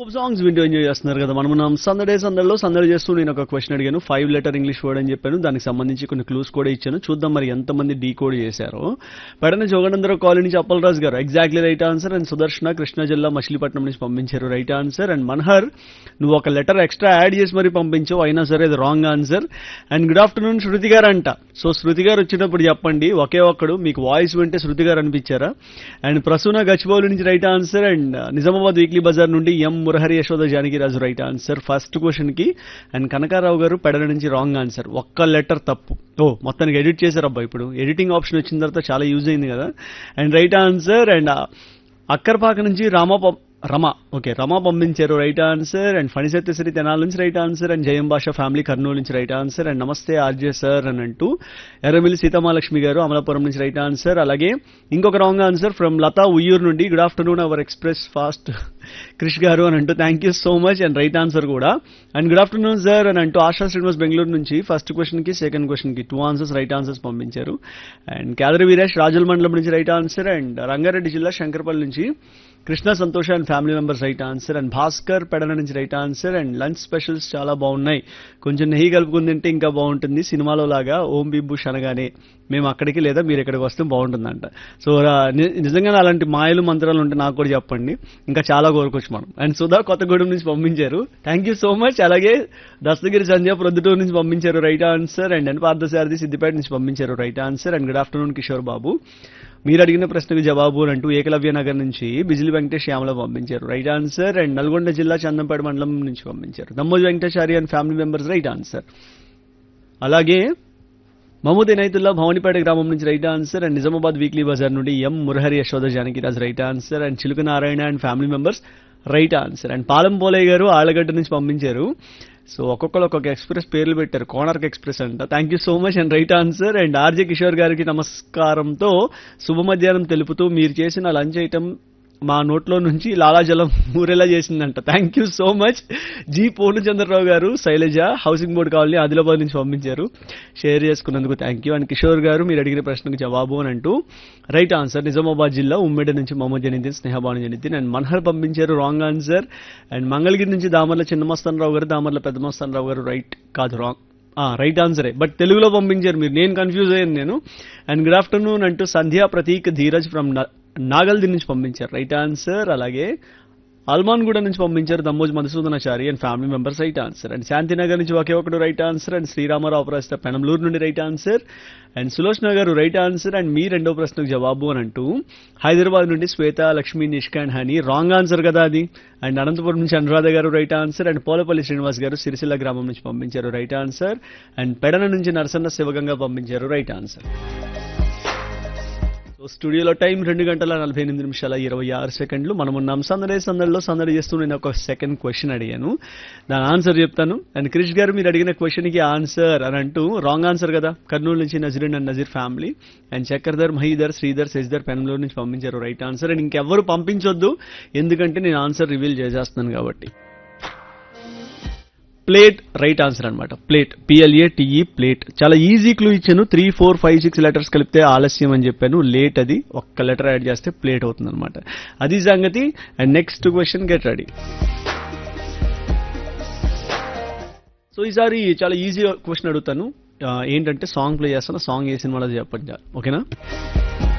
super songs వింటూ enjoy చేస్తున్నారు కదా మనం మనం సందడే సందడిలో సందడి చేస్తూ నేను ఒక క్వశ్చన్ అడిగాను ఫైవ్ లెటర్ ఇంగ్లీష్ వర్డ్ అని చెప్పాను దానికి సంబంధించి కొన్ని క్లూస్ కూడా ఇచ్చాను చూద్దాం మరి ఎంతమంది డీ కోడ్ చేశారో పెడన జోగనందరావు కాలనీ నుంచి Appalaraju garu exactly right answer and Sudarshana Krishna జిల్లా మచిలీపట్నం నుంచి పంపించారు రైట్ ఆన్సర్ అండ్ మన్హర్ నువ్వు ఒక లెటర్ ఎక్స్ట్రా యాడ్ చేసి మరి పంపించావు అయినా సరే అది wrong answer and good afternoon Shruti garu అంట సో శృతి గారు వచ్చినప్పుడు చెప్పండి ఒకే ఒక్కడు మీకు వాయిస్ వింటే శృతి గారు అనిపించారా అండ్ ప్రసూన గచ్చిబౌలి నుంచి right answer and Nizamabad weekly బజార్ నుండి M Murahari Yashoda Janakiraju right answer first question కి అండ్ కనకారావు గారు పెడల నుంచి రాంగ్ ఆన్సర్ ఒక్క లెటర్ తప్పు ఓ మొత్తానికి ఎడిట్ చేశారు అబ్బా ఇప్పుడు ఎడిటింగ్ ఆప్షన్ వచ్చిన తర్వాత చాలా యూజ్ అయింది కదా and right answer and Akkarpaka నుంచి రామ పం- రమ ఓకే రమ పంపించారు right answer and Phanisatyasri Tenala నుంచి right answer and Jayam Bhasha family Kurnool నుంచి రైట్ ఆన్సర్ అండ్ నమస్తే ఆర్జే సార్ అని అంటూ ఎర్రమిల్లి సీతామహాలక్ష్మి గారు అమలాపురం నుంచి రైట్ ఆన్సర్ అలాగే ఇంకొక wrong answer from Latha Uyyuru నుండి good afternoon our express fast Krish garu అని అంటూ thank you so much and right answer కూడా అండ్ గుడ్ ఆఫ్టర్నూన్ సార్ అని అంటూ ఆశా శ్రీనివాస్ బెంగళూరు నుంచి ఫస్ట్ క్వశ్చన్ కి సెకండ్ క్వశ్చన్ కి టూ ఆన్సర్స్ రైట్ ఆన్సర్స్ పంపించారు అండ్ కేదరి వీరేష్ రాజుల మండలం నుంచి రైట్ ఆన్సర్ అండ్ రంగారెడ్డి జిల్లా శంకరపల్లి నుంచి Krishna Santosh and family members right answer and Bhaskar Pedala నుంచి right answer and lunch specials చాలా బాగున్నాయి కొంచెం నెయ్యి కలుపుకుని తింటే ఇంకా బాగుంటుంది సినిమాలో లాగా ఓం బిబ్బుష్ అనగానే మేము అక్కడికి లేదా మీరు ఇక్కడికి వస్తే బాగుంటుందంట సో రా- ని- నిజంగానే అలాంటి మాయలు మంత్రాలు ఉంటే నాకు కూడా చెప్పండి ఇంకా చాలా కోరుకోవచ్చు మనం అండ్ సుధా కొత్తగూడెం నుంచి పంపించారు థ్యాంక్ యూ సో మచ్ అలాగే దస్తగిరి సంధ్య ప్రొద్దుటూరు నుంచి పంపించారు right answer and N Parthasarathi Siddipet నుంచి పంపించారు right answer and good afternoon Kishore Babu మీరు అడిగిన ప్రశ్నకు జవాబు అని అంటూ ఏకలవ్య నగర్ నుంచి బిజిలి వెంకటేష్ శ్యామల పంపించారు రైట్ ఆన్సర్ అండ్ నల్గొండ జిల్లా చందంపేట మండలం నుంచి పంపించారు Dammoju Venkateshari and family members right answer అలాగే మహమూద్ ఇనైతుల్లా భవానీపేట గ్రామం నుంచి right answer and Nizamabad weekly బజార్ నుండి M Murahari Yashoda Janakiraj right answer and Chiluka Narayana and family members right answer and Palam Polaiah garu Allagadda నుంచి పంపించారు సో ఒక్కొక్కరు ఒక్కొక్క ఎక్స్ప్రెస్ పేర్లు పెట్టారు కోనార్క్ ఎక్స్ప్రెస్ అంట thank you so much and right answer and RJ Kishore గారికి నమస్కారంతో శుభ మధ్యాహ్నం తెలుపుతూ మీరు చేసిన లంచ్ ఐటమ్ మా నోట్లో నుంచి లాలాజలం ఊరేలా చేసిందంట thank you so much G Purnachandrarao garu Shailaja housing board colony Adilabad నుంచి పంపించారు షేర్ చేసుకున్నందుకు థ్యాంక్ యూ అండ్ కిషోర్ గారు మీరు అడిగిన ప్రశ్నకు జవాబు అని అంటూ రైట్ ఆన్సర్ నిజామాబాద్ జిల్లా ఉమ్మడి నుంచి మహమ్మద్ జనిదిన్ స్నేహబాను జనిదిన్ అండ్ మన్హర్ పంపించారు రాంగ్ ఆన్సర్ అండ్ మంగళగిరి నుంచి దామర్ల చిన్నమస్తాన్ రావు గారు దామర్ల పెద్దమస్తాన్ రావు గారు రైట్ కాదు రాంగ్ రైట్ ఆన్సరే బట్ తెలుగులో పంపించారు మీరు నేను కన్ఫ్యూజ్ అయ్యాను నేను అండ్ గుడ్ ఆఫ్టర్నూన్ అంటూ సంధ్యా ప్రతీక్ ధీరజ్ ఫ్రమ్ నాగల్ది నుంచి పంపించారు రైట్ ఆన్సర్ అలాగే అల్మాన్గూడ నుంచి పంపించారు Dammoj Madhusudanachari and family members right answer and Shantinagar నుంచి ఒకే ఒకడు రైట్ ఆన్సర్ అండ్ శ్రీరామారావు ప్రస్తుత పెనంలూరు నుండి రైట్ ఆన్సర్ అండ్ సులోచన గారు రైట్ ఆన్సర్ అండ్ మీ రెండో ప్రశ్నకు జవాబు అని అంటూ హైదరాబాద్ నుండి Shweta Lakshmi Nishka and honey wrong answer కదా అది అండ్ అనంతపురం నుంచి Anuradha garu right answer and Polapalli Srinivas garu Sircilla గ్రామం నుంచి పంపించారు రైట్ ఆన్సర్ అండ్ పెడన నుంచి నరసన్న శివగంగా పంపించారు రైట్ ఆన్సర్ సో స్టూడియోలో టైం రెండు గంటల నలభై ఎనిమిది నిమిషాల ఇరవై ఆరు సెకండ్లు మనం ఉన్నాం సందడి సందడిలో సందడి చేస్తూ నేను ఒక సెకండ్ క్వశ్చన్ అడిగాను దాని ఆన్సర్ చెప్తాను అండ్ క్రిష్ గారు మీరు అడిగిన క్వశ్చన్ కి ఆన్సర్ అని అంటూ రాంగ్ ఆన్సర్ కదా కర్నూలు నుంచి Nazreen and Nazeer family and Chakradhar Mahidhar Sridhar Sasidhar Penamaluru నుంచి పంపించారు రైట్ ఆన్సర్ అండ్ ఇంకెవ్వరు పంపించొద్దు ఎందుకంటే నేను ఆన్సర్ రివీల్ చేసేస్తున్నాను కాబట్టి ప్లేట్ రైట్ ఆన్సర్ అన్నమాట ప్లేట్ పిఎల్ఏ టిఈ ప్లేట్ చాలా ఈజీ క్లూ ఇచ్చాను three four five six letters కలిపితే ఆలస్యం అని చెప్పాను లేట్ అది ఒక్క లెటర్ యాడ్ చేస్తే ప్లేట్ అవుతుంది అనమాట అది సంగతి and next question get ready so ఈసారి చాలా ఈజీ క్వశ్చన్ అడుగుతాను ఆ, ఏంటంటే సాంగ్ ప్లే చేస్తాను సాంగ్ ఏ సినిమాలో చెప్పండి ఓకేనా